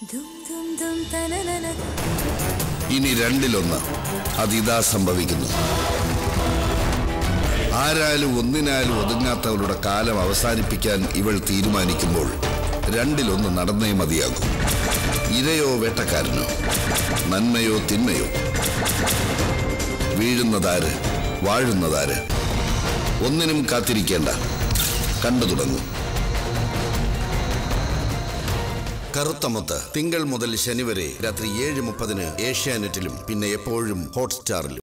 ദും ദും ദും തനനന ഇനി രണ്ടിലൊന്ന് അതിതാ സംഭവിക്കുന്നു ആരാലും ഒന്നിനാലും ഒതുങ്ങാത്തവരുടെ കാലം അവസാനിപ്പിക്കാൻ ഇവൾ തീരുമാനിക്കുമ്പോൾ രണ്ടിലൊന്ന് നടന്നേ മതിയാകും ഇരയോ വേട്ടക്കാരനോ നന്മയോ തിന്മയോ വീഴുന്നതാര് വാഴുന്നതാര് ഒന്നിനും കാത്തിരിക്കേണ്ട കണ്ടു തുടങ്ങും കറുത്തമുത്ത് തിങ്കൾ മുതൽ ശനി വരെ രാത്രി ഏഴ് മുപ്പതിന് ഏഷ്യാനെറ്റിലും പിന്നെ എപ്പോഴും ഹോട്ട്സ്റ്റാറിലും